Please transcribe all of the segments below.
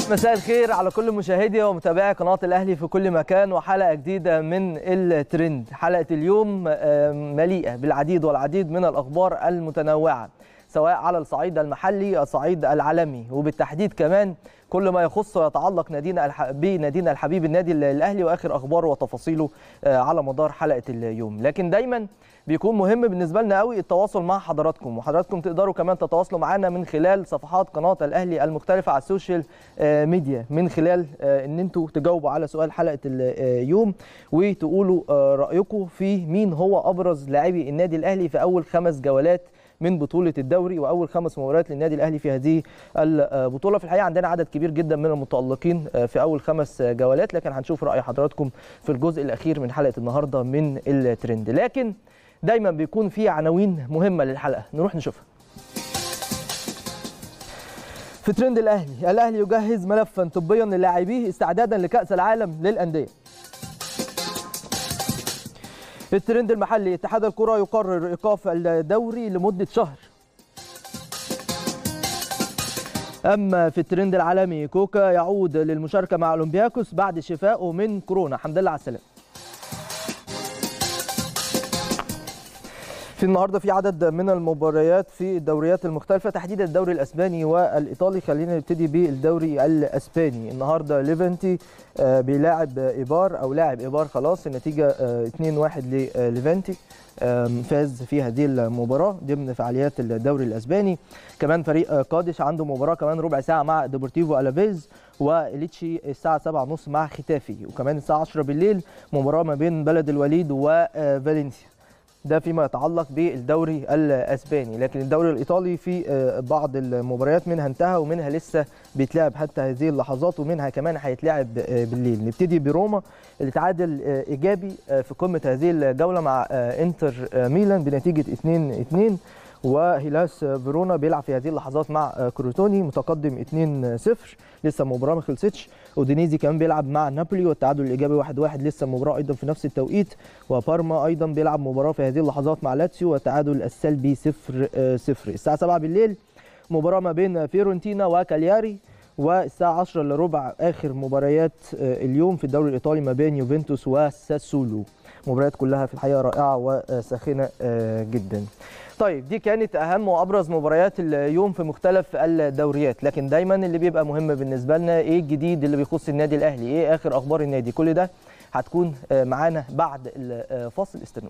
مساء الخير على كل مشاهدي ومتابعي قناة الأهلي في كل مكان وحلقة جديدة من الترند حلقة اليوم مليئة بالعديد والعديد من الأخبار المتنوعة سواء على الصعيد المحلي الصعيد العالمي وبالتحديد كمان كل ما يخص ويتعلق نادينا الح... بنادينا الحبيب النادي الاهلي واخر اخباره وتفاصيله على مدار حلقه اليوم لكن دايما بيكون مهم بالنسبه لنا قوي التواصل مع حضراتكم وحضراتكم تقدروا كمان تتواصلوا معنا من خلال صفحات قناه الاهلي المختلفه على السوشيال ميديا من خلال ان انتوا تجاوبوا على سؤال حلقه اليوم وتقولوا رايكم في مين هو ابرز لاعبي النادي الاهلي في اول خمس جولات من بطوله الدوري واول خمس مباريات للنادي الاهلي في هذه البطوله في الحقيقه عندنا عدد كبير جدا من المتالقين في اول خمس جولات لكن هنشوف راي حضراتكم في الجزء الاخير من حلقه النهارده من الترند لكن دايما بيكون في عناوين مهمه للحلقه نروح نشوفها في ترند الاهلي الاهلي يجهز ملفا طبيا للاعبيه استعدادا لكاس العالم للانديه في الترند المحلي اتحاد الكره يقرر ايقاف الدوري لمده شهر اما في الترند العالمي كوكا يعود للمشاركه مع اولمبياكوس بعد شفائه من كورونا الحمد لله على السلامه في النهارده في عدد من المباريات في الدوريات المختلفه تحديدا الدوري الاسباني والايطالي خلينا نبتدي بالدوري الاسباني النهارده ليفنتي بيلاعب ايبار او لاعب ايبار خلاص النتيجه 2-1 لليفنتي فاز في هذه المباراه ضمن فعاليات الدوري الاسباني كمان فريق قادش عنده مباراه كمان ربع ساعه مع ديبورتيفو الافيز وليتشي الساعه 7:30 مع ختافي وكمان الساعه 10 بالليل مباراه ما بين بلد الوليد وفالنسيا ده فيما يتعلق بالدوري الاسباني لكن الدوري الايطالي في بعض المباريات منها انتهى ومنها لسه بيتلعب حتى هذه اللحظات ومنها كمان هيتلعب بالليل نبتدي بروما اللي تعادل ايجابي في قمه هذه الجوله مع انتر ميلان بنتيجه 2-2 وهيلاس فيرونا بيلعب في هذه اللحظات مع كروتوني متقدم 2-0 لسه المباراه ما خلصتش اودينيزي كمان بيلعب مع نابولي والتعادل الايجابي 1-1 لسه المباراه ايضا في نفس التوقيت وبارما ايضا بيلعب مباراه في هذه اللحظات مع لاتسيو والتعادل السلبي 0-0 الساعه 7 بالليل مباراه ما بين فيورنتينا وكالياري والساعه 10 الا ربع اخر مباريات اليوم في الدوري الايطالي ما بين يوفنتوس وساسولو مباريات كلها في الحقيقه رائعه وساخنه جدا طيب دي كانت اهم وابرز مباريات اليوم في مختلف الدوريات لكن دايما اللي بيبقى مهم بالنسبه لنا ايه الجديد اللي بيخص النادي الاهلي ايه اخر اخبار النادي كل ده هتكون معانا بعد الفاصل استنونا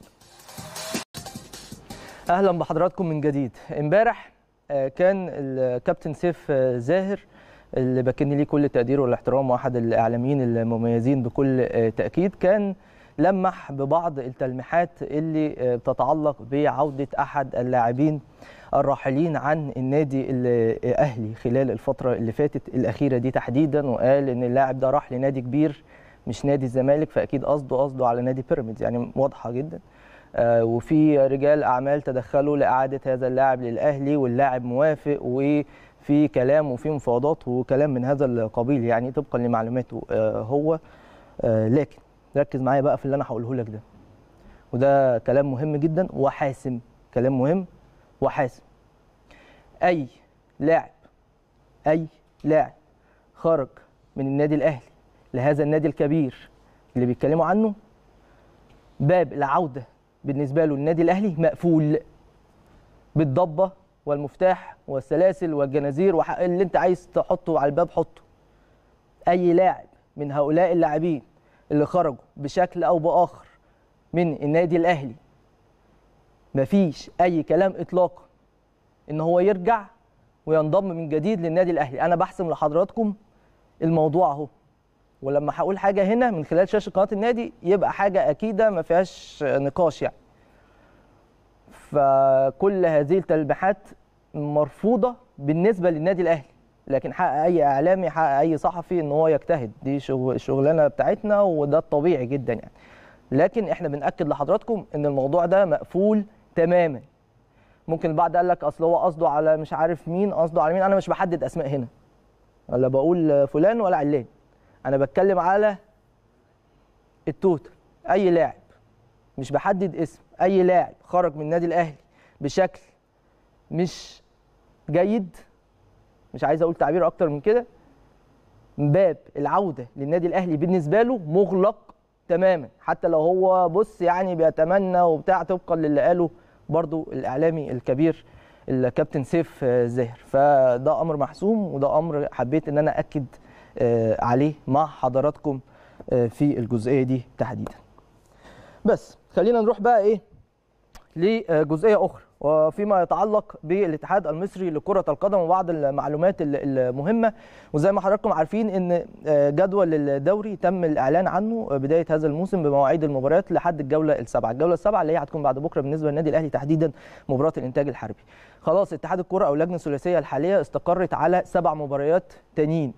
اهلا بحضراتكم من جديد امبارح كان الكابتن سيف زاهر اللي بكن ليه كل التقدير والاحترام واحد الاعلاميين المميزين بكل تاكيد كان لمح ببعض التلميحات اللي بتتعلق بعودة أحد اللاعبين الراحلين عن النادي الأهلي خلال الفترة اللي فاتت الأخيرة دي تحديدا وقال إن اللاعب ده راح لنادي كبير مش نادي الزمالك فأكيد قصده قصده على نادي بيراميدز يعني واضحة جدا وفي رجال أعمال تدخلوا لإعادة هذا اللاعب للأهلي واللاعب موافق وفي كلام وفي مفاوضات وكلام من هذا القبيل يعني طبقا لمعلوماته هو لكن ركز معايا بقى في اللي انا هقوله لك ده وده كلام مهم جدا وحاسم كلام مهم وحاسم اي لاعب اي لاعب خرج من النادي الاهلي لهذا النادي الكبير اللي بيتكلموا عنه باب العوده بالنسبه له النادي الاهلي مقفول بالضبه والمفتاح والسلاسل والجنازير اللي انت عايز تحطه على الباب حطه اي لاعب من هؤلاء اللاعبين اللي خرجوا بشكل او باخر من النادي الاهلي مفيش اي كلام اطلاقا ان هو يرجع وينضم من جديد للنادي الاهلي انا بحسم لحضراتكم الموضوع اهو ولما هقول حاجه هنا من خلال شاشه قناه النادي يبقى حاجه اكيده ما فيهاش نقاش يعني فكل هذه التلميحات مرفوضه بالنسبه للنادي الاهلي لكن حق اي اعلامي حق اي صحفي ان هو يجتهد دي الشغلانه بتاعتنا وده الطبيعي جدا يعني لكن احنا بناكد لحضراتكم ان الموضوع ده مقفول تماما ممكن البعض قال لك اصل هو قصده على مش عارف مين قصده على مين انا مش بحدد اسماء هنا ولا بقول فلان ولا علان انا بتكلم على التوتال اي لاعب مش بحدد اسم اي لاعب خرج من النادي الاهلي بشكل مش جيد مش عايز اقول تعبير اكتر من كده باب العوده للنادي الاهلي بالنسبه له مغلق تماما حتى لو هو بص يعني بيتمنى وبتاع طبقا للي قاله برضو الاعلامي الكبير الكابتن سيف زاهر فده امر محسوم وده امر حبيت ان انا اكد عليه مع حضراتكم في الجزئيه دي تحديدا بس خلينا نروح بقى ايه لجزئيه اخرى وفيما يتعلق بالاتحاد المصري لكرة القدم وبعض المعلومات المهمة وزي ما حضراتكم عارفين ان جدول الدوري تم الاعلان عنه بداية هذا الموسم بمواعيد المباريات لحد الجولة السابعة، الجولة السابعة اللي هي هتكون بعد بكرة بالنسبة للنادي الاهلي تحديدا مباراة الانتاج الحربي. خلاص اتحاد الكرة او اللجنة الثلاثية الحالية استقرت على سبع مباريات تانيين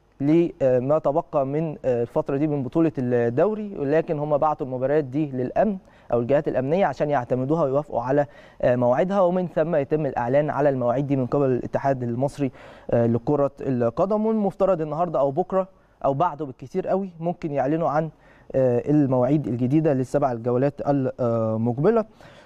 لما تبقى من الفتره دي من بطوله الدوري ولكن هم بعتوا المباريات دي للامن او الجهات الامنيه عشان يعتمدوها ويوافقوا على مواعيدها ومن ثم يتم الاعلان على المواعيد دي من قبل الاتحاد المصري لكره القدم والمفترض النهارده او بكره او بعده بالكثير قوي ممكن يعلنوا عن المواعيد الجديده للسبع الجولات المقبله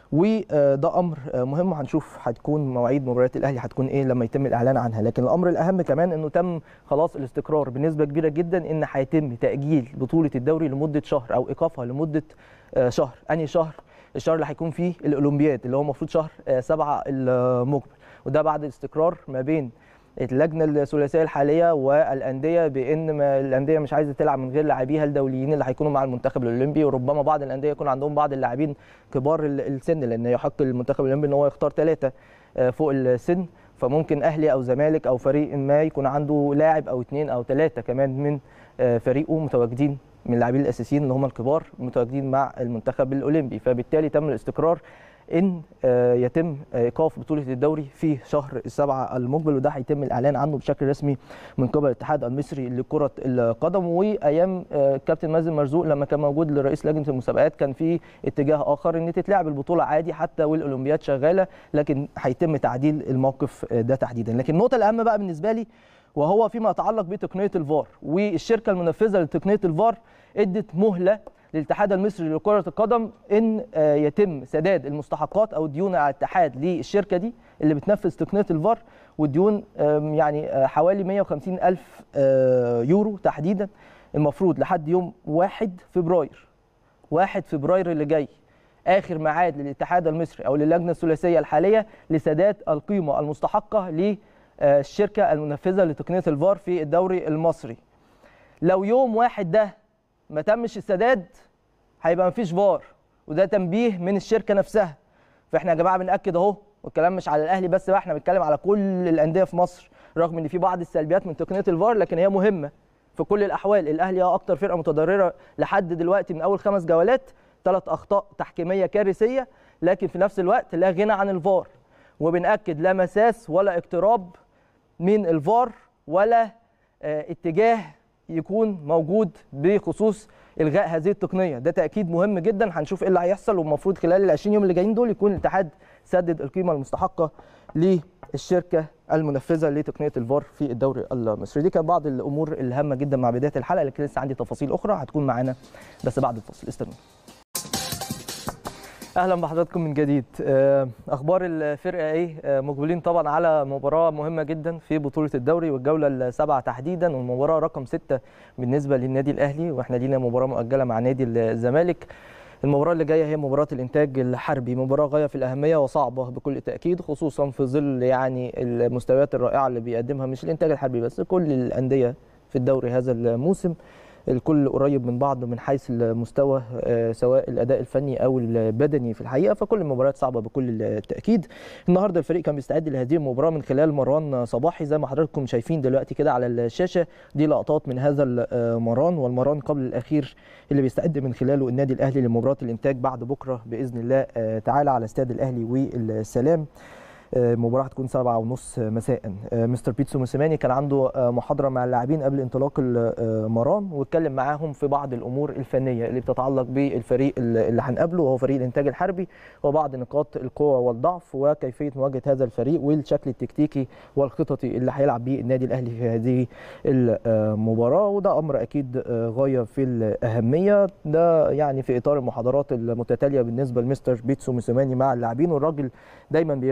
وده امر مهم وهنشوف هتكون مواعيد مباريات الاهلي هتكون ايه لما يتم الاعلان عنها لكن الامر الاهم كمان انه تم خلاص الاستقرار بنسبه كبيره جدا ان هيتم تاجيل بطوله الدوري لمده شهر او ايقافها لمده شهر انهي شهر الشهر اللي هيكون فيه الاولمبياد اللي هو المفروض شهر سبعة المقبل وده بعد الاستقرار ما بين اللجنه الثلاثيه الحاليه والانديه بان ما الانديه مش عايزه تلعب من غير لاعبيها الدوليين اللي هيكونوا مع المنتخب الاولمبي وربما بعض الانديه يكون عندهم بعض اللاعبين كبار السن لان يحق المنتخب الاولمبي ان هو يختار ثلاثه فوق السن فممكن اهلي او زمالك او فريق ما يكون عنده لاعب او اثنين او ثلاثه كمان من فريقه متواجدين من اللاعبين الاساسيين اللي هم الكبار متواجدين مع المنتخب الاولمبي فبالتالي تم الاستقرار ان يتم ايقاف بطوله الدوري في شهر السبعه المقبل وده هيتم الاعلان عنه بشكل رسمي من قبل الاتحاد المصري لكره القدم وايام كابتن مازن مرزوق لما كان موجود لرئيس لجنه المسابقات كان في اتجاه اخر ان تتلعب البطوله عادي حتى والاولمبياد شغاله لكن هيتم تعديل الموقف ده تحديدا لكن النقطه الاهم بقى بالنسبه لي وهو فيما يتعلق بتقنيه الفار والشركه المنفذه لتقنيه الفار ادت مهله للاتحاد المصري لكرة القدم ان يتم سداد المستحقات او الديون على الاتحاد للشركه دي اللي بتنفذ تقنيه الفار والديون يعني حوالي 150 الف يورو تحديدا المفروض لحد يوم 1 فبراير 1 فبراير اللي جاي اخر ميعاد للاتحاد المصري او للجنه الثلاثيه الحاليه لسداد القيمه المستحقه للشركه المنفذه لتقنيه الفار في الدوري المصري لو يوم واحد ده ما تمش السداد هيبقى مفيش فار وده تنبيه من الشركه نفسها فاحنا يا جماعه بناكد اهو والكلام مش على الاهلي بس بقى احنا بنتكلم على كل الانديه في مصر رغم ان في بعض السلبيات من تقنيه الفار لكن هي مهمه في كل الاحوال الاهلي هو اكتر فرقه متضرره لحد دلوقتي من اول خمس جولات ثلاث اخطاء تحكيميه كارثيه لكن في نفس الوقت لا غنى عن الفار وبناكد لا مساس ولا اقتراب من الفار ولا اه اتجاه يكون موجود بخصوص الغاء هذه التقنيه ده تاكيد مهم جدا هنشوف ايه اللي هيحصل والمفروض خلال ال 20 يوم اللي جايين دول يكون الاتحاد سدد القيمه المستحقه للشركه المنفذه لتقنيه الفار في الدوري المصري دي كانت بعض الامور الهامه جدا مع بدايه الحلقه لكن لسه عندي تفاصيل اخرى هتكون معانا بس بعد الفصل استنوا اهلا بحضراتكم من جديد اخبار الفرقه ايه مقبلين طبعا على مباراه مهمه جدا في بطوله الدوري والجوله السابعه تحديدا والمباراه رقم ستة بالنسبه للنادي الاهلي واحنا لينا مباراه مؤجله مع نادي الزمالك المباراة اللي جاية هي مباراة الإنتاج الحربي، مباراة غاية في الأهمية وصعبة بكل تأكيد خصوصا في ظل يعني المستويات الرائعة اللي بيقدمها مش الإنتاج الحربي بس كل الأندية في الدوري هذا الموسم. الكل قريب من بعض من حيث المستوى سواء الاداء الفني او البدني في الحقيقه فكل المباريات صعبه بكل التاكيد النهارده الفريق كان بيستعد لهذه المباراه من خلال مروان صباحي زي ما حضراتكم شايفين دلوقتي كده على الشاشه دي لقطات من هذا المران والمران قبل الاخير اللي بيستعد من خلاله النادي الاهلي لمباراه الانتاج بعد بكره باذن الله تعالى على استاد الاهلي والسلام المباراه هتكون سبعة ونص مساء مستر بيتسو موسيماني كان عنده محاضره مع اللاعبين قبل انطلاق المران واتكلم معاهم في بعض الامور الفنيه اللي بتتعلق بالفريق اللي هنقابله وهو فريق الانتاج الحربي وبعض نقاط القوه والضعف وكيفيه مواجهه هذا الفريق والشكل التكتيكي والخططي اللي هيلعب بيه النادي الاهلي في هذه المباراه وده امر اكيد غايه في الاهميه ده يعني في اطار المحاضرات المتتاليه بالنسبه لمستر بيتسو موسيماني مع اللاعبين والراجل دايما بيركز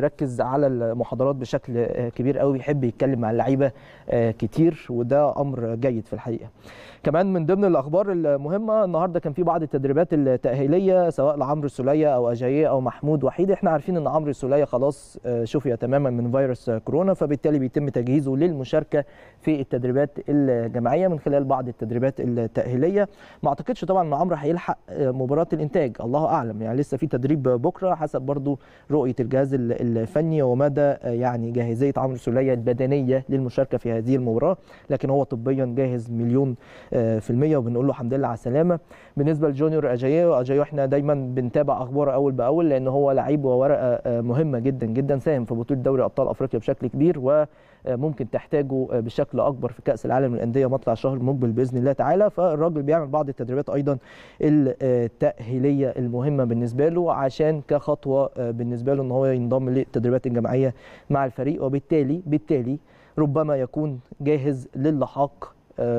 على المحاضرات بشكل كبير قوي بيحب يتكلم مع اللعيبه كتير وده امر جيد في الحقيقه كمان من ضمن الاخبار المهمه النهارده كان في بعض التدريبات التاهيليه سواء لعمرو السوليه او اجاييه او محمود وحيد احنا عارفين ان عمرو السوليه خلاص شفي تماما من فيروس كورونا فبالتالي بيتم تجهيزه للمشاركه في التدريبات الجماعيه من خلال بعض التدريبات التاهيليه ما اعتقدش طبعا ان عمرو هيلحق مباراه الانتاج الله اعلم يعني لسه في تدريب بكره حسب برضو رؤيه الجهاز الفني ومدى يعني جاهزيه عمرو السوليه البدنيه للمشاركه في هذه المباراه لكن هو طبيا جاهز مليون في المية وبنقول له الحمد لله على السلامة بالنسبة لجونيور أجايو أجايو احنا دايما بنتابع أخباره أول بأول لأن هو لعيب وورقة مهمة جدا جدا ساهم في بطولة دوري أبطال أفريقيا بشكل كبير وممكن تحتاجه بشكل أكبر في كأس العالم للأندية مطلع الشهر المقبل بإذن الله تعالى فالراجل بيعمل بعض التدريبات أيضا التأهيلية المهمة بالنسبة له عشان كخطوة بالنسبة له أن هو ينضم للتدريبات الجماعية مع الفريق وبالتالي بالتالي ربما يكون جاهز للحاق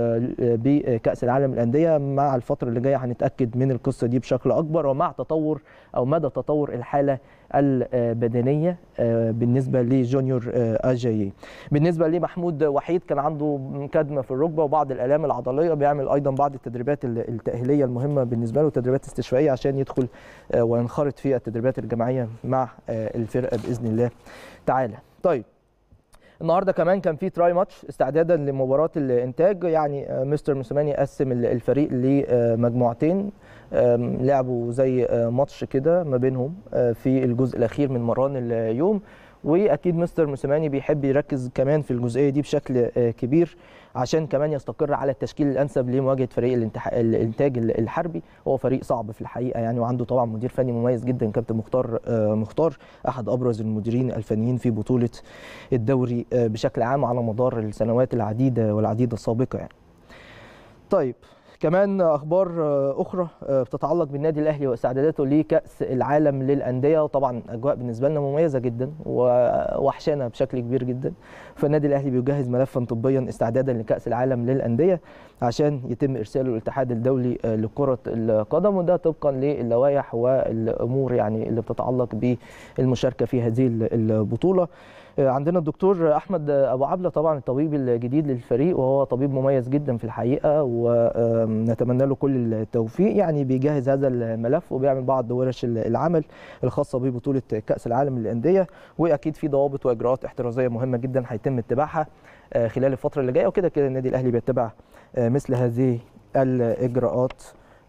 بكاس العالم للانديه مع الفتره اللي جايه هنتاكد من القصه دي بشكل اكبر ومع تطور او مدى تطور الحاله البدنيه بالنسبه لجونيور اجايي بالنسبه لمحمود وحيد كان عنده كدمه في الركبه وبعض الالام العضليه بيعمل ايضا بعض التدريبات التاهيليه المهمه بالنسبه له تدريبات استشفائيه عشان يدخل وينخرط في التدريبات الجماعيه مع الفرقه باذن الله تعالى طيب النهارده كمان كان في تراي ماتش استعدادا لمباراه الانتاج يعني مستر موسيماني قسم الفريق لمجموعتين لعبوا زي ماتش كده ما بينهم في الجزء الاخير من مران اليوم واكيد مستر موسيماني بيحب يركز كمان في الجزئيه دي بشكل كبير عشان كمان يستقر على التشكيل الانسب لمواجهه فريق الانتح... الانتاج الحربي هو فريق صعب في الحقيقه يعني وعنده طبعا مدير فني مميز جدا كابتن مختار مختار احد ابرز المديرين الفنيين في بطوله الدوري بشكل عام على مدار السنوات العديده والعديده السابقه يعني. طيب كمان اخبار اخرى بتتعلق بالنادي الاهلي واستعداداته لكاس العالم للانديه وطبعا اجواء بالنسبه لنا مميزه جدا ووحشانا بشكل كبير جدا فالنادي الاهلي بيجهز ملفا طبيا استعدادا لكاس العالم للانديه عشان يتم ارساله للاتحاد الدولي لكره القدم وده طبقا للوائح والامور يعني اللي بتتعلق بالمشاركه في هذه البطوله عندنا الدكتور احمد ابو عبله طبعا الطبيب الجديد للفريق وهو طبيب مميز جدا في الحقيقه ونتمنى له كل التوفيق يعني بيجهز هذا الملف وبيعمل بعض ورش العمل الخاصه ببطوله كاس العالم للانديه واكيد في ضوابط واجراءات احترازيه مهمه جدا هيتم اتباعها خلال الفتره اللي جايه وكده كده النادي الاهلي بيتبع مثل هذه الاجراءات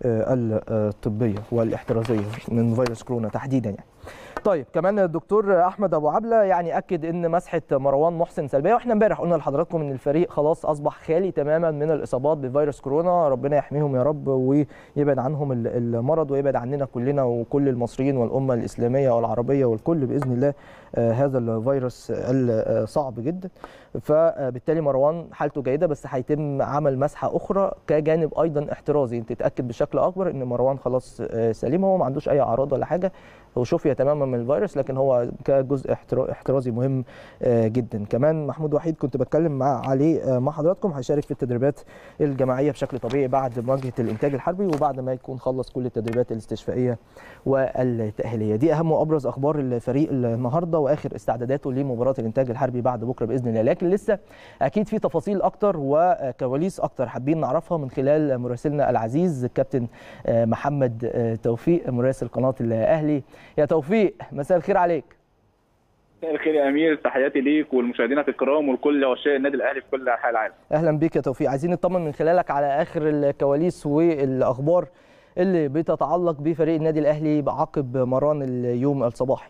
الطبيه والاحترازيه من فيروس كورونا تحديدا يعني طيب كمان الدكتور احمد ابو عبله يعني اكد ان مسحه مروان محسن سلبيه واحنا امبارح قلنا لحضراتكم ان الفريق خلاص اصبح خالي تماما من الاصابات بفيروس كورونا ربنا يحميهم يا رب ويبعد عنهم المرض ويبعد عننا كلنا وكل المصريين والامه الاسلاميه والعربيه والكل باذن الله هذا الفيروس الصعب جدا فبالتالي مروان حالته جيده بس هيتم عمل مسحه اخرى كجانب ايضا احترازي انت تتاكد بشكل اكبر ان مروان خلاص سليم هو ما عندوش اي اعراض ولا حاجه هو شفي تماما من الفيروس لكن هو كجزء احترازي مهم جدا كمان محمود وحيد كنت بتكلم مع عليه مع حضراتكم هيشارك في التدريبات الجماعيه بشكل طبيعي بعد مواجهه الانتاج الحربي وبعد ما يكون خلص كل التدريبات الاستشفائيه والتاهيليه دي اهم وابرز اخبار الفريق النهارده واخر استعداداته لمباراه الانتاج الحربي بعد بكره باذن الله لكن لسه اكيد في تفاصيل اكتر وكواليس اكتر حابين نعرفها من خلال مراسلنا العزيز الكابتن محمد توفيق مراسل قناه الاهلي يا توفيق مساء الخير عليك مساء الخير يا امير تحياتي ليك والمشاهدين الكرام ولكل عشاق النادي الاهلي في كل انحاء العالم اهلا بيك يا توفيق عايزين نطمن من خلالك على اخر الكواليس والاخبار اللي بتتعلق بفريق النادي الاهلي بعقب مران اليوم الصباحي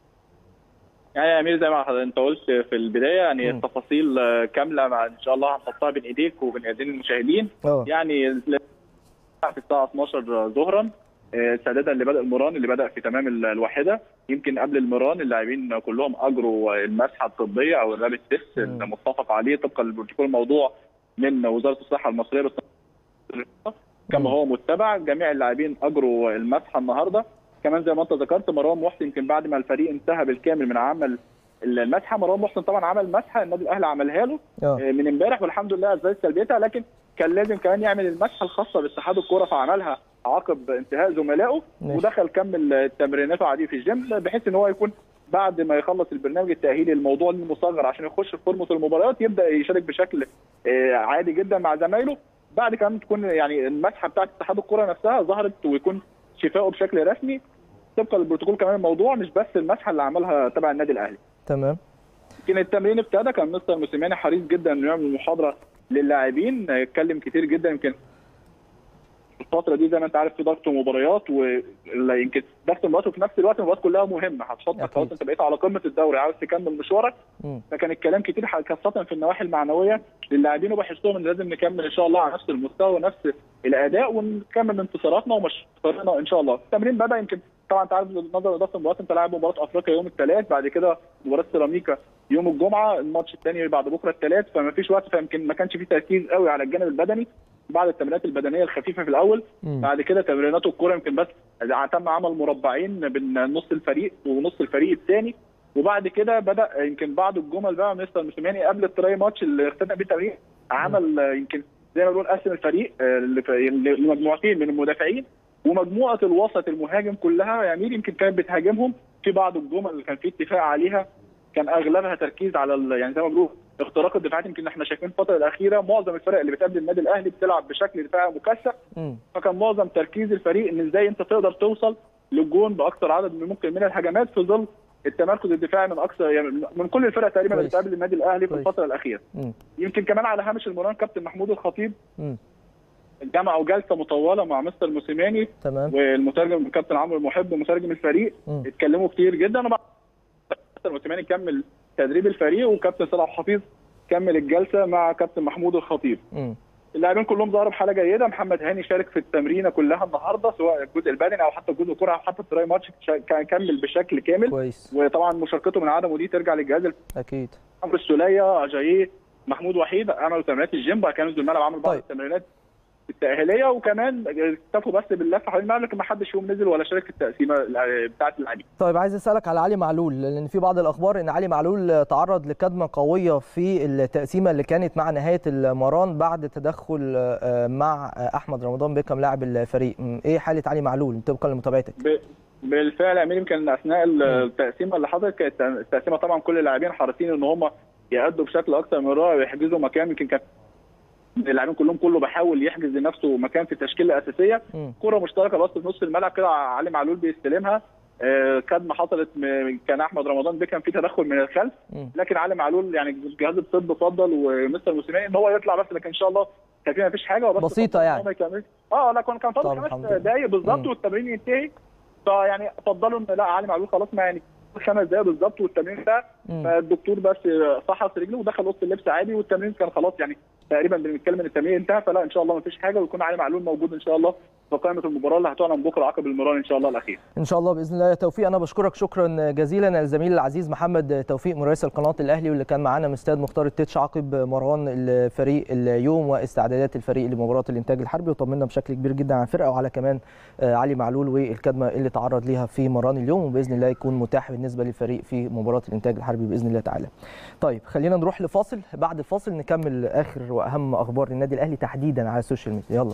يعني يا امير زي ما انت قلت في البدايه يعني م. التفاصيل كامله مع ان شاء الله هنحطها بين ايديك وبين ايدين المشاهدين أوه. يعني في الساعه 12 ظهرا استعدادا لبدء المران اللي بدا في تمام الواحده يمكن قبل المران اللاعبين كلهم اجروا المسحه الطبيه او الرابط تيست المتفق عليه طبقا للبروتوكول الموضوع من وزاره الصحه المصريه كما هو متبع جميع اللاعبين اجروا المسحه النهارده كمان زي ما انت ذكرت مروان محسن يمكن بعد ما الفريق انتهى بالكامل من عمل المسحه مروان محسن طبعا عمل مسحه النادي الاهلي عملها له أوه. من امبارح والحمد لله ازاي سلبيتها لكن كان لازم كمان يعمل المسحه الخاصه باتحاد الكوره فعملها عقب انتهاء زملائه ودخل كمل تمريناته عادي في الجيم بحيث ان هو يكون بعد ما يخلص البرنامج التاهيلي الموضوع المصغر عشان يخش في فورمه المباريات يبدا يشارك بشكل عادي جدا مع زمايله بعد كمان تكون يعني المسحه بتاعت اتحاد الكره نفسها ظهرت ويكون شفائه بشكل رسمي طبقا للبروتوكول كمان الموضوع مش بس المسحه اللي عملها تبع النادي الاهلي تمام يمكن التمرين ابتدى كان مستر موسيماني حريص جدا انه يعمل محاضره للاعبين اتكلم كتير جدا يمكن الفتره دي زي ما انت عارف في ضغط مباريات ويمكن ضغط المباريات وفي نفس الوقت المباريات كلها مهمه هتحطك خلاص انت بقيت على قمه الدوري عاوز تكمل مشوارك فكان الكلام كتير خاصه في النواحي المعنويه للاعبين وبحسهم ان لازم نكمل ان شاء الله على نفس المستوى ونفس الاداء ونكمل انتصاراتنا ومشوارنا ان شاء الله التمرين بدا يمكن طبعا انت عارف نظرا لضغط المباريات انت لاعب مباراه افريقيا يوم الثلاث بعد كده مباراه سيراميكا يوم الجمعه الماتش الثاني بعد بكره الثلاث فما فيش وقت فيمكن ما كانش في تركيز قوي على الجانب البدني بعد التمرينات البدنيه الخفيفه في الاول م. بعد كده تمرينات الكوره يمكن بس تم عمل مربعين بين نص الفريق ونص الفريق الثاني وبعد كده بدا يمكن بعض الجمل بقى مستر موسيماني قبل التراي ماتش اللي اختتم بيه التمرين عمل يمكن زي ما بنقول قسم الفريق لمجموعتين من المدافعين ومجموعه الوسط المهاجم كلها يا امير يمكن كانت بتهاجمهم في بعض الجمل اللي كان في اتفاق عليها كان اغلبها تركيز على يعني زي ما بنقول اختراق الدفاعات يمكن احنا شايفين الفتره الاخيره معظم الفرق اللي بتقابل النادي الاهلي بتلعب بشكل دفاعي مكثف فكان معظم تركيز الفريق ان ازاي انت تقدر توصل للجون باكثر عدد ممكن من الهجمات في ظل التمركز الدفاعي من اكثر يعني من كل الفرق تقريبا اللي بتقابل النادي الاهلي في الفتره الاخيره م. يمكن كمان على هامش المران كابتن محمود الخطيب م. جمعوا جلسه مطوله مع مستر موسيماني تمام والمترجم الكابتن عمرو المحب ومترجم الفريق م. اتكلموا كتير جدا وبعد مستر موسيماني كمل تدريب الفريق وكابتن صلاح حفيظ كمل الجلسه مع كابتن محمود الخطيب م. اللاعبين كلهم ظهروا بحاله جيده محمد هاني شارك في التمرينه كلها النهارده سواء الجزء البدني او حتى الجزء الكره او حتى التراي ماتش كان كمل بشكل كامل كويس وطبعا مشاركته من عدمه دي ترجع للجهاز اكيد عمرو السوليه اجاييه محمود وحيد عملوا تمرينات الجيم بعد كده نزلوا الملعب عملوا بعض طيب. التمرينات التاهيليه وكمان اكتفوا بس باللف حوالين الملعب لكن ما حدش فيهم نزل ولا شارك في التقسيمه بتاعه اللاعبين. طيب عايز اسالك على علي معلول لان في بعض الاخبار ان علي معلول تعرض لكدمه قويه في التقسيمه اللي كانت مع نهايه المران بعد تدخل مع احمد رمضان بيكم لاعب الفريق، ايه حاله علي معلول طبقا لمتابعتك؟ بالفعل يا امير يمكن اثناء التقسيمه اللي حصلت كانت التقسيمه طبعا كل اللاعبين حريصين ان هم يأدوا بشكل اكثر من رائع ويحجزوا مكان يمكن كان اللاعبين كلهم كله بيحاول يحجز لنفسه مكان في التشكيله الاساسيه كره مشتركه بس في نص الملعب كده علي معلول بيستلمها آه كدمه حصلت كان احمد رمضان بيكم في تدخل من الخلف لكن علي معلول يعني جهاز الطب فضل ومستر موسيماني ان هو يطلع بس لكن ان شاء الله كان في مفيش حاجه وبس بسيطه يعني اه لا كان كان فاضل خمس دقائق بالظبط والتمرين ينتهي فيعني فضلوا ان لا علي معلول خلاص ما يعني خمس دقائق بالظبط والتمرين ده فالدكتور بس فحص رجله ودخل اوضه اللبس عادي والتمرين كان خلاص يعني تقريبا بنتكلم ان التمرين انتهى فلا ان شاء الله ما فيش حاجه ويكون علي معلول موجود ان شاء الله في قائمه المباراه اللي هتعلن بكره عقب المران ان شاء الله الاخير. ان شاء الله باذن الله توفيق انا بشكرك شكرا جزيلا الزميل العزيز محمد توفيق مراسل قناه الاهلي واللي كان معانا من استاد مختار التتش عقب مران الفريق اليوم واستعدادات الفريق لمباراه الانتاج الحربي وطمنا بشكل كبير جدا عن الفرقه وعلى كمان علي معلول والكدمه اللي تعرض ليها في مران اليوم وباذن الله يكون متاح بالنسبه للفريق في مباراه الانتاج الحربي باذن الله تعالى. طيب خلينا نروح لفاصل بعد الفاصل نكمل اخر واهم اخبار النادي الاهلي تحديدا على السوشيال ميديا يلا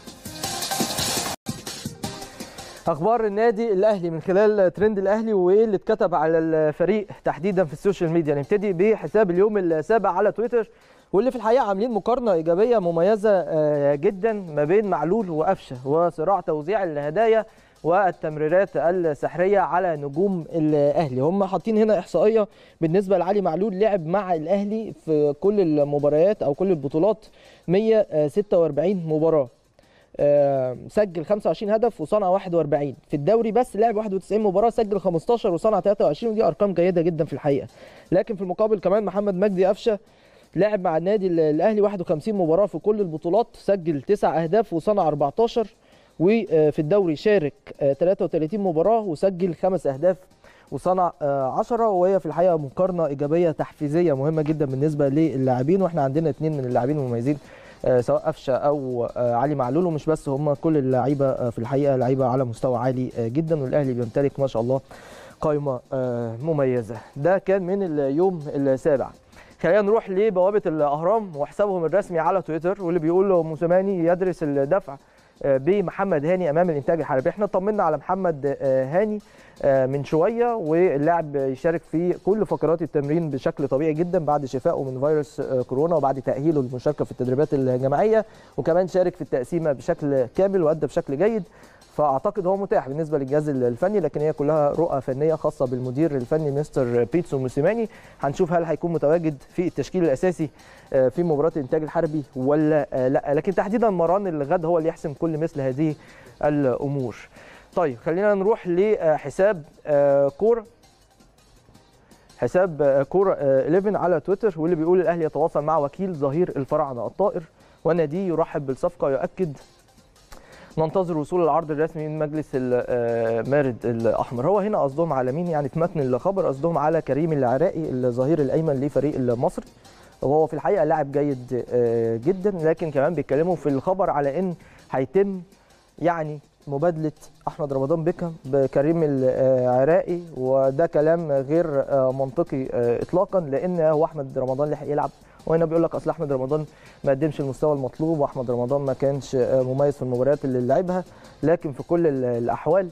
اخبار النادي الاهلي من خلال ترند الاهلي وايه اللي اتكتب على الفريق تحديدا في السوشيال ميديا نبتدي بحساب اليوم السابع على تويتر واللي في الحقيقه عاملين مقارنه ايجابيه مميزه جدا ما بين معلول وقفشه وصراع توزيع الهدايا والتمريرات السحريه على نجوم الاهلي هم حاطين هنا احصائيه بالنسبه لعلي معلول لعب مع الاهلي في كل المباريات او كل البطولات 146 مباراه سجل 25 هدف وصنع 41 في الدوري بس لعب 91 مباراه سجل 15 وصنع 23 ودي ارقام جيده جدا في الحقيقه لكن في المقابل كمان محمد مجدي قفشه لعب مع النادي الاهلي 51 مباراه في كل البطولات سجل 9 اهداف وصنع 14 وفي الدوري شارك 33 مباراه وسجل 5 اهداف وصنع 10 وهي في الحقيقه مقارنه ايجابيه تحفيزيه مهمه جدا بالنسبه للاعبين واحنا عندنا اثنين من اللاعبين المميزين سواء قفشه او علي معلول ومش بس هم كل اللعيبه في الحقيقه لعيبه على مستوى عالي جدا والاهلي بيمتلك ما شاء الله قائمه مميزه ده كان من اليوم السابع خلينا نروح لبوابه الاهرام وحسابهم الرسمي على تويتر واللي بيقول له موسيماني يدرس الدفع بمحمد هاني امام الانتاج الحربي احنا طمنا على محمد هاني من شويه واللاعب يشارك في كل فقرات التمرين بشكل طبيعي جدا بعد شفائه من فيروس كورونا وبعد تاهيله للمشاركه في التدريبات الجماعيه وكمان شارك في التقسيمه بشكل كامل وادى بشكل جيد فاعتقد هو متاح بالنسبه للجهاز الفني لكن هي كلها رؤى فنيه خاصه بالمدير الفني مستر بيتسو موسيماني هنشوف هل هيكون متواجد في التشكيل الاساسي في مباراه الانتاج الحربي ولا لا لكن تحديدا مران الغد هو اللي يحسم كل مثل هذه الامور طيب خلينا نروح لحساب كوره حساب كوره 11 على تويتر واللي بيقول الاهلي يتواصل مع وكيل ظهير الفراعنه الطائر وناديه يرحب بالصفقه ويؤكد ننتظر وصول العرض الرسمي من مجلس المارد الاحمر هو هنا قصدهم على مين يعني في متن الخبر قصدهم على كريم العراقي الظهير الايمن لفريق المصري وهو في الحقيقه لاعب جيد جدا لكن كمان بيتكلموا في الخبر على ان هيتم يعني مبادله احمد رمضان بيكهام بكريم العراقي وده كلام غير منطقي اطلاقا لان هو احمد رمضان لحق يلعب وهنا بيقول لك اصل احمد رمضان ما قدمش المستوى المطلوب واحمد رمضان ما كانش مميز في المباريات اللي لعبها لكن في كل الاحوال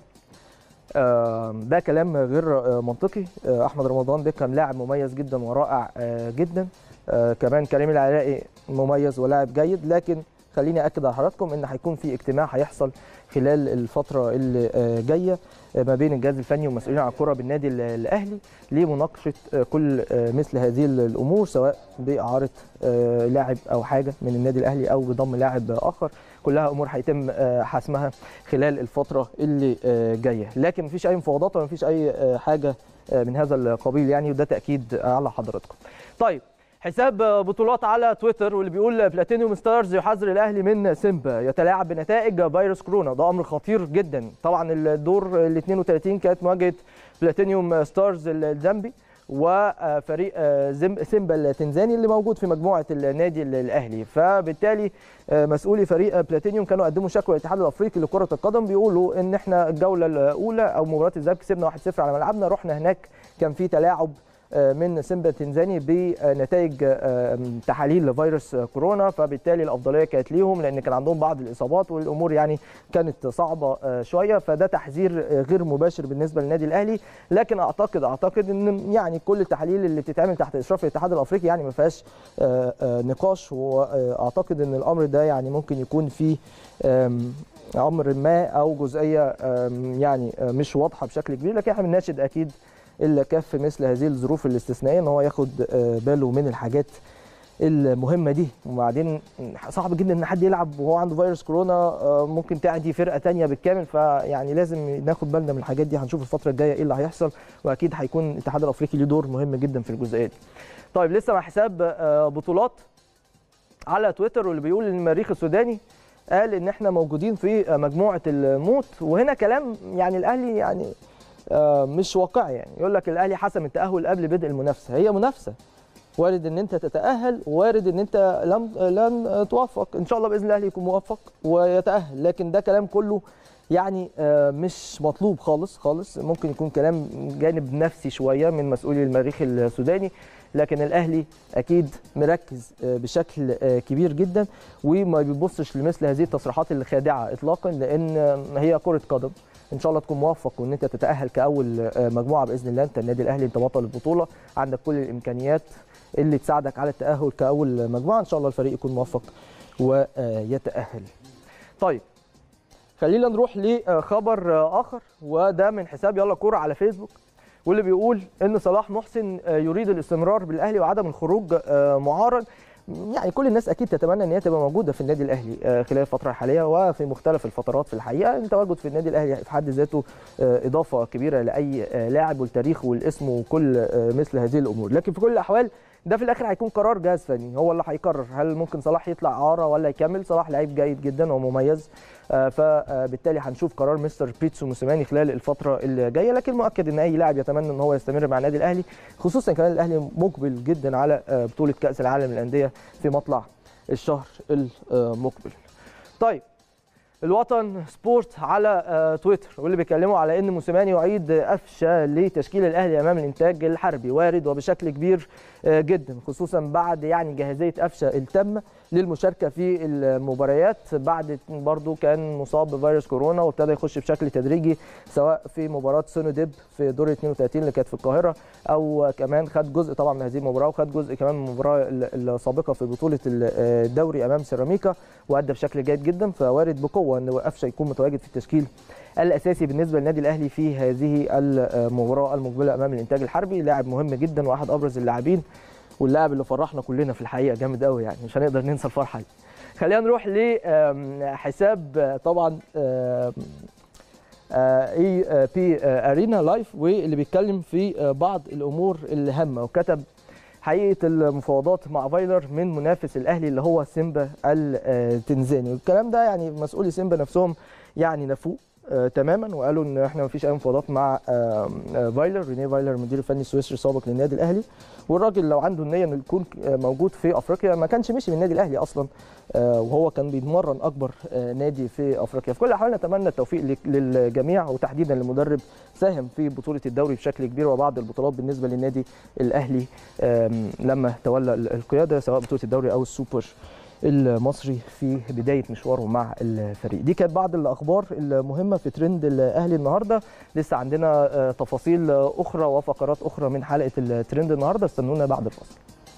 ده كلام غير منطقي احمد رمضان بيكهام لاعب مميز جدا ورائع جدا كمان كريم العراقي مميز ولاعب جيد لكن خليني اكد على حضراتكم ان هيكون في اجتماع هيحصل خلال الفتره اللي جايه ما بين الجهاز الفني والمسؤولين عن الكره بالنادي الاهلي لمناقشه كل مثل هذه الامور سواء باعاره لاعب او حاجه من النادي الاهلي او بضم لاعب اخر كلها امور هيتم حسمها خلال الفتره اللي جايه لكن مفيش اي مفاوضات ومفيش اي حاجه من هذا القبيل يعني وده تاكيد على حضراتكم طيب حساب بطولات على تويتر واللي بيقول بلاتينيوم ستارز يحذر الاهلي من سيمبا يتلاعب بنتائج فيروس كورونا ده امر خطير جدا طبعا الدور ال 32 كانت مواجهه بلاتينيوم ستارز الزامبي وفريق سيمبا التنزاني اللي موجود في مجموعه النادي الاهلي فبالتالي مسؤولي فريق بلاتينيوم كانوا قدموا شكوى للاتحاد الافريقي لكره القدم بيقولوا ان احنا الجوله الاولى او مباراه الذهاب كسبنا 1-0 على ملعبنا رحنا هناك كان في تلاعب من سيمبا التنزاني بنتائج تحاليل فيروس كورونا فبالتالي الافضليه كانت ليهم لان كان عندهم بعض الاصابات والامور يعني كانت صعبه شويه فده تحذير غير مباشر بالنسبه للنادي الاهلي لكن اعتقد اعتقد ان يعني كل التحاليل اللي بتتعمل تحت اشراف الاتحاد الافريقي يعني ما فيهاش نقاش واعتقد ان الامر ده يعني ممكن يكون فيه امر ما او جزئيه يعني مش واضحه بشكل كبير لكن احنا بنناشد اكيد الا كف مثل هذه الظروف الاستثنائيه ان هو ياخد باله من الحاجات المهمه دي وبعدين صعب جدا ان حد يلعب وهو عنده فيروس كورونا ممكن تعدي فرقه تانية بالكامل فيعني لازم ناخد بالنا من الحاجات دي هنشوف الفتره الجايه ايه اللي هيحصل واكيد هيكون الاتحاد الافريقي له دور مهم جدا في الجزئيه دي. طيب لسه مع حساب بطولات على تويتر واللي بيقول المريخ السوداني قال ان احنا موجودين في مجموعه الموت وهنا كلام يعني الاهلي يعني مش واقعي يعني يقول لك الاهلي حسم التاهل قبل بدء المنافسه هي منافسه وارد ان انت تتاهل وارد ان انت لم لن توفق ان شاء الله باذن الله الاهلي يكون موفق ويتاهل لكن ده كلام كله يعني مش مطلوب خالص خالص ممكن يكون كلام جانب نفسي شويه من مسؤولي المريخ السوداني لكن الاهلي اكيد مركز بشكل كبير جدا وما بيبصش لمثل هذه التصريحات الخادعه اطلاقا لان هي كره قدم ان شاء الله تكون موفق وان انت تتاهل كاول مجموعه باذن الله انت النادي الاهلي انت بطل البطوله عندك كل الامكانيات اللي تساعدك على التاهل كاول مجموعه ان شاء الله الفريق يكون موفق ويتاهل طيب خلينا نروح لخبر اخر وده من حساب يلا كوره على فيسبوك واللي بيقول ان صلاح محسن يريد الاستمرار بالاهلي وعدم الخروج معارض يعني كل الناس اكيد تتمنى ان هي تبقى موجوده في النادي الاهلي خلال الفتره الحاليه وفي مختلف الفترات في الحقيقه التواجد في النادي الاهلي في حد ذاته اضافه كبيره لاي لاعب والتاريخ والاسم وكل مثل هذه الامور لكن في كل الاحوال ده في الاخر هيكون قرار جهاز فني هو اللي هيقرر هل ممكن صلاح يطلع اعاره ولا يكمل صلاح لعيب جيد جدا ومميز فبالتالي هنشوف قرار مستر بيتسو موسيماني خلال الفتره اللي جايه لكن مؤكد ان اي لاعب يتمنى ان هو يستمر مع النادي الاهلي خصوصا كمان الاهلي مقبل جدا على بطوله كاس العالم للانديه في مطلع الشهر المقبل طيب الوطن سبورت على تويتر واللي بيتكلموا على ان موسيماني يعيد قفشه لتشكيل الاهلي امام الانتاج الحربي وارد وبشكل كبير جدا خصوصا بعد يعني جاهزيه قفشه التامه للمشاركه في المباريات بعد برضو كان مصاب بفيروس كورونا وابتدى يخش بشكل تدريجي سواء في مباراه سونو ديب في دور 32 اللي كانت في القاهره او كمان خد جزء طبعا من هذه المباراه وخد جزء كمان من المباراه السابقه في بطوله الدوري امام سيراميكا وادى بشكل جيد جدا فوارد بقوه ان قفشه يكون متواجد في التشكيل الاساسي بالنسبه للنادي الاهلي في هذه المباراه المقبله امام الانتاج الحربي لاعب مهم جدا واحد ابرز اللاعبين واللاعب اللي فرحنا كلنا في الحقيقه جامد قوي يعني مش هنقدر ننسى الفرحه دي خلينا نروح لحساب طبعا اي بي ارينا لايف واللي بيتكلم في بعض الامور الهامه وكتب حقيقه المفاوضات مع فايلر من منافس الاهلي اللي هو سيمبا التنزاني والكلام ده يعني مسؤولي سيمبا نفسهم يعني نفوه آه تماما وقالوا ان احنا ما فيش اي مفاوضات مع آه آه فايلر رينيه فايلر المدير الفني السويسري السابق للنادي الاهلي والراجل لو عنده النيه انه يكون موجود في افريقيا ما كانش مشي من النادي الاهلي اصلا وهو كان بيتمرن اكبر نادي في افريقيا في كل الاحوال نتمنى التوفيق للجميع وتحديدا للمدرب ساهم في بطوله الدوري بشكل كبير وبعض البطولات بالنسبه للنادي الاهلي لما تولى القياده سواء بطوله الدوري او السوبر المصري في بدايه مشواره مع الفريق دي كانت بعض الاخبار المهمه في ترند الاهلي النهارده لسه عندنا تفاصيل اخرى وفقرات اخرى من حلقه الترند النهارده استنونا بعد الفاصل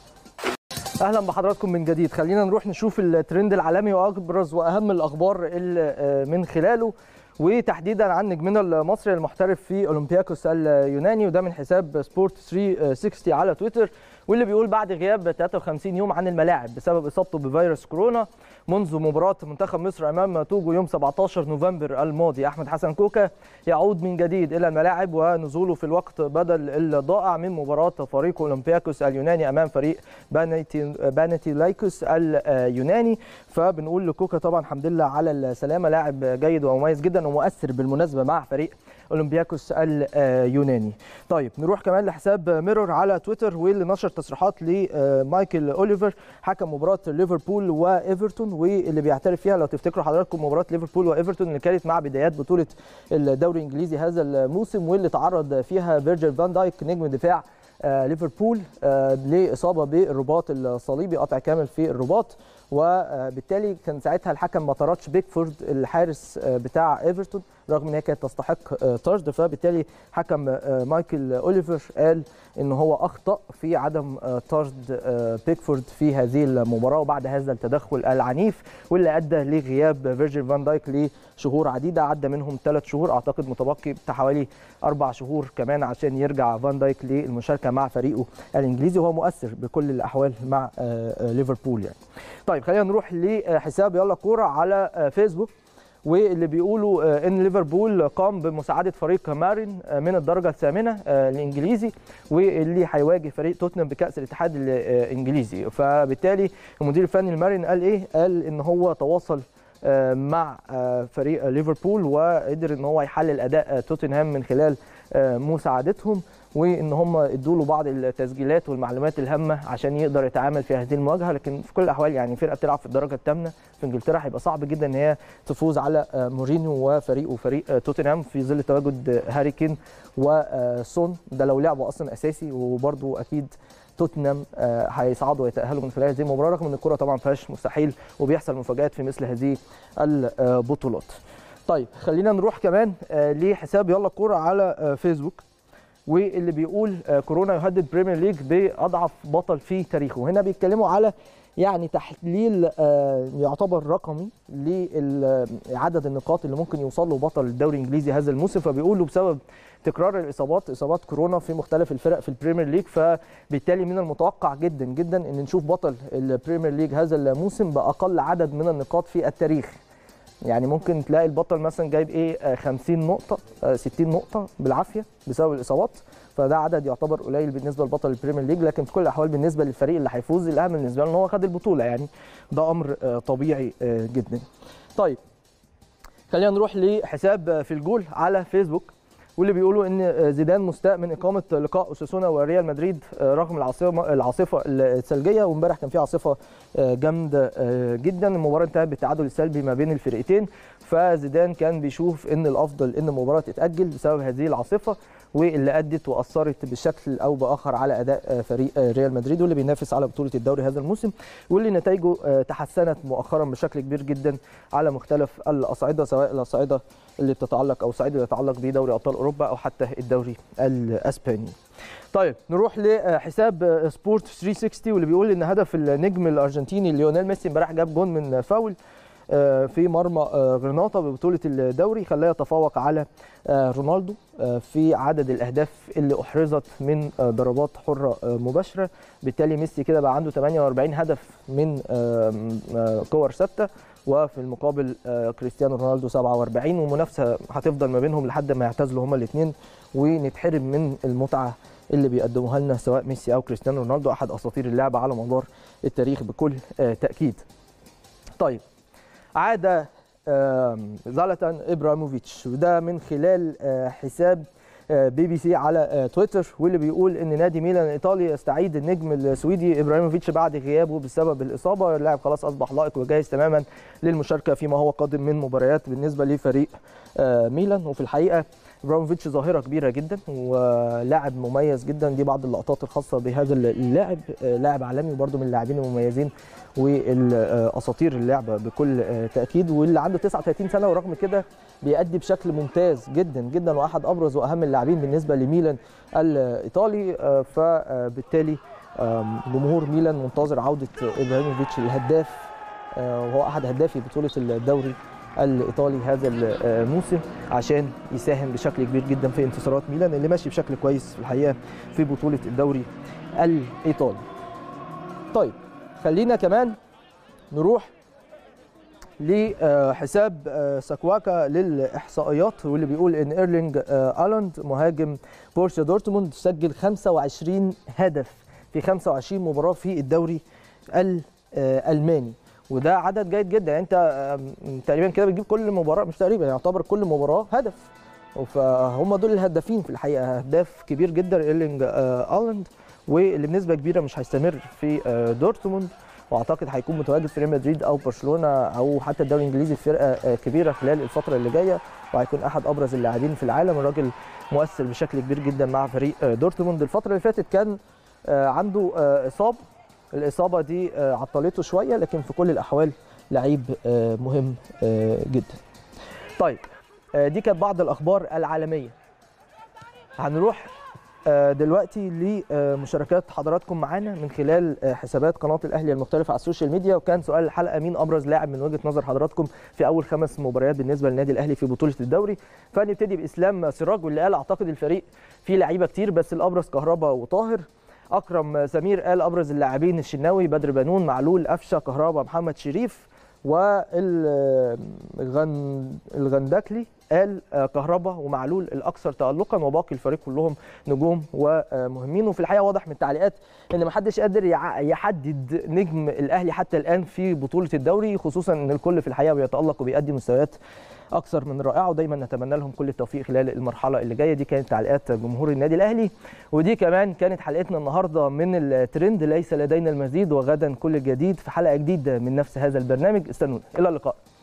اهلا بحضراتكم من جديد خلينا نروح نشوف الترند العالمي وابرز واهم الاخبار اللي من خلاله وتحديدا عن نجمنا المصري المحترف في اولمبياكوس اليوناني وده من حساب سبورت 360 على تويتر واللي بيقول بعد غياب 53 يوم عن الملاعب بسبب اصابته بفيروس كورونا منذ مباراه منتخب مصر امام توجو يوم 17 نوفمبر الماضي احمد حسن كوكا يعود من جديد الى الملاعب ونزوله في الوقت بدل الضائع من مباراه فريق اولمبياكوس اليوناني امام فريق بانيتي بانيتي لايكوس اليوناني فبنقول لكوكا طبعا الحمد لله على السلامه لاعب جيد ومميز جدا ومؤثر بالمناسبه مع فريق اولمبياكوس اليوناني طيب نروح كمان لحساب ميرور على تويتر واللي نشر تصريحات لمايكل اوليفر حكم مباراه ليفربول وايفرتون واللي بيعترف فيها لو تفتكروا حضراتكم مباراه ليفربول وايفرتون اللي كانت مع بدايات بطوله الدوري الانجليزي هذا الموسم واللي تعرض فيها فيرجيل فان دايك نجم دفاع ليفربول لاصابه بالرباط الصليبي قطع كامل في الرباط وبالتالي كان ساعتها الحكم ما طردش بيكفورد الحارس بتاع ايفرتون رغم ان هي كانت تستحق طرد فبالتالي حكم مايكل اوليفر قال ان هو اخطا في عدم طرد بيكفورد في هذه المباراه وبعد هذا التدخل العنيف واللي ادى لغياب فيرجيل فان دايك لشهور عديده عدى منهم ثلاث شهور اعتقد متبقي بتاع حوالي اربع شهور كمان عشان يرجع فان دايك للمشاركه مع فريقه الانجليزي وهو مؤثر بكل الاحوال مع ليفربول يعني. طيب خلينا نروح لحساب يلا كوره على فيسبوك واللي بيقولوا ان ليفربول قام بمساعده فريق مارين من الدرجه الثامنه الانجليزي واللي هيواجه فريق توتنهام بكاس الاتحاد الانجليزي فبالتالي المدير الفني المارين قال ايه قال ان هو تواصل مع فريق ليفربول وقدر ان هو يحلل اداء توتنهام من خلال مساعدتهم وان هم ادوا له بعض التسجيلات والمعلومات الهامه عشان يقدر يتعامل في هذه المواجهه لكن في كل الاحوال يعني فرقه بتلعب في الدرجه الثامنه في انجلترا هيبقى صعب جدا ان هي تفوز على مورينيو وفريقه فريق توتنهام في ظل تواجد هاري كين وسون ده لو لعبوا اصلا اساسي وبرده اكيد توتنهام هيصعدوا ويتاهلوا من خلال هذه المباراه رغم ان الكره طبعا ما فيهاش مستحيل وبيحصل مفاجات في مثل هذه البطولات. طيب خلينا نروح كمان لحساب يلا كوره على فيسبوك واللي بيقول كورونا يهدد بريمير ليج باضعف بطل في تاريخه هنا بيتكلموا على يعني تحليل يعتبر رقمي لعدد النقاط اللي ممكن يوصل له بطل الدوري الانجليزي هذا الموسم فبيقولوا بسبب تكرار الاصابات اصابات كورونا في مختلف الفرق في البريمير ليج فبالتالي من المتوقع جدا جدا ان نشوف بطل البريمير ليج هذا الموسم باقل عدد من النقاط في التاريخ يعني ممكن تلاقي البطل مثلا جايب ايه 50 نقطه 60 نقطه بالعافيه بسبب الاصابات فده عدد يعتبر قليل بالنسبه لبطل البريمير ليج لكن في كل الاحوال بالنسبه للفريق اللي هيفوز الاهم بالنسبه له ان هو خد البطوله يعني ده امر طبيعي جدا طيب خلينا نروح لحساب في الجول على فيسبوك واللي بيقولوا ان زيدان مستاء من اقامه لقاء اوساسونا وريال مدريد رغم العاصفه العاصفه الثلجيه وامبارح كان في عاصفه جامده جدا المباراه انتهت بالتعادل السلبي ما بين الفرقتين فزيدان كان بيشوف ان الافضل ان المباراه تتاجل بسبب هذه العاصفه واللي ادت واثرت بشكل او باخر على اداء فريق ريال مدريد واللي بينافس على بطوله الدوري هذا الموسم واللي نتائجه تحسنت مؤخرا بشكل كبير جدا على مختلف الاصعده سواء الاصعده اللي بتتعلق او الصعيد اللي يتعلق بدوري ابطال اوروبا او حتى الدوري الاسباني. طيب نروح لحساب سبورت 360 واللي بيقول ان هدف النجم الارجنتيني ليونيل ميسي امبارح جاب جون من فاول في مرمى غرناطه ببطوله الدوري خلاه يتفوق على رونالدو في عدد الاهداف اللي احرزت من ضربات حره مباشره بالتالي ميسي كده بقى عنده 48 هدف من كور ثابته وفي المقابل كريستيانو رونالدو 47 ومنافسه هتفضل ما بينهم لحد ما يعتزلوا هما الاثنين ونتحرم من المتعه اللي بيقدموها لنا سواء ميسي او كريستيانو رونالدو احد اساطير اللعبه على مدار التاريخ بكل تاكيد. طيب عاد زالاتان ابراموفيتش وده من خلال حساب بي بي سي على تويتر واللي بيقول ان نادي ميلان الايطالي يستعيد النجم السويدي ابراهيموفيتش بعد غيابه بسبب الاصابه اللاعب خلاص اصبح لائق وجاهز تماما للمشاركه فيما هو قادم من مباريات بالنسبه لفريق ميلان وفي الحقيقه ابراهيموفيتش ظاهره كبيره جدا ولاعب مميز جدا دي بعض اللقطات الخاصه بهذا اللاعب لاعب عالمي وبرده من اللاعبين المميزين والاساطير اللعبه بكل تاكيد واللي عنده 39 سنه ورغم كده بيأدي بشكل ممتاز جدا جدا واحد ابرز واهم اللاعبين بالنسبه لميلان الايطالي فبالتالي جمهور ميلان منتظر عوده ابراهيموفيتش الهداف وهو احد هدافي بطوله الدوري الايطالي هذا الموسم عشان يساهم بشكل كبير جدا في انتصارات ميلان اللي ماشي بشكل كويس في الحقيقه في بطوله الدوري الايطالي. طيب خلينا كمان نروح لحساب ساكواكا للاحصائيات واللي بيقول ان ايرلينج الاند مهاجم بورسيا دورتموند سجل 25 هدف في 25 مباراه في الدوري الالماني وده عدد جيد جدا يعني انت تقريبا كده بتجيب كل مباراه مش تقريبا يعتبر كل مباراه هدف فهم دول الهدافين في الحقيقه هداف كبير جدا ايرلينج الاند واللي بنسبه كبيره مش هيستمر في دورتموند واعتقد هيكون متواجد في ريال مدريد او برشلونه او حتى الدوري الانجليزي في فرقه كبيره خلال الفتره اللي جايه وهيكون احد ابرز اللاعبين في العالم الراجل مؤثر بشكل كبير جدا مع فريق دورتموند الفتره اللي فاتت كان عنده اصابه الاصابه دي عطلته شويه لكن في كل الاحوال لعيب مهم جدا طيب دي كانت بعض الاخبار العالميه هنروح دلوقتي لمشاركات حضراتكم معانا من خلال حسابات قناه الاهلي المختلفه على السوشيال ميديا وكان سؤال الحلقه مين ابرز لاعب من وجهه نظر حضراتكم في اول خمس مباريات بالنسبه للنادي الاهلي في بطوله الدوري فنبتدي باسلام سراج واللي قال اعتقد الفريق فيه لعيبه كتير بس الابرز كهربا وطاهر اكرم سمير قال ابرز اللاعبين الشناوي بدر بنون معلول قفشه كهربا محمد شريف والغندكلي قال كهربا ومعلول الاكثر تالقا وباقي الفريق كلهم نجوم ومهمين وفي الحقيقه واضح من التعليقات ان ما حدش قادر يحدد نجم الاهلي حتى الان في بطوله الدوري خصوصا ان الكل في الحقيقه بيتالق وبيقدم مستويات اكثر من رائعه ودايما نتمنى لهم كل التوفيق خلال المرحله اللي جايه دي كانت تعليقات جمهور النادي الاهلي ودي كمان كانت حلقتنا النهارده من الترند ليس لدينا المزيد وغدا كل جديد في حلقه جديده من نفس هذا البرنامج استنونا الى اللقاء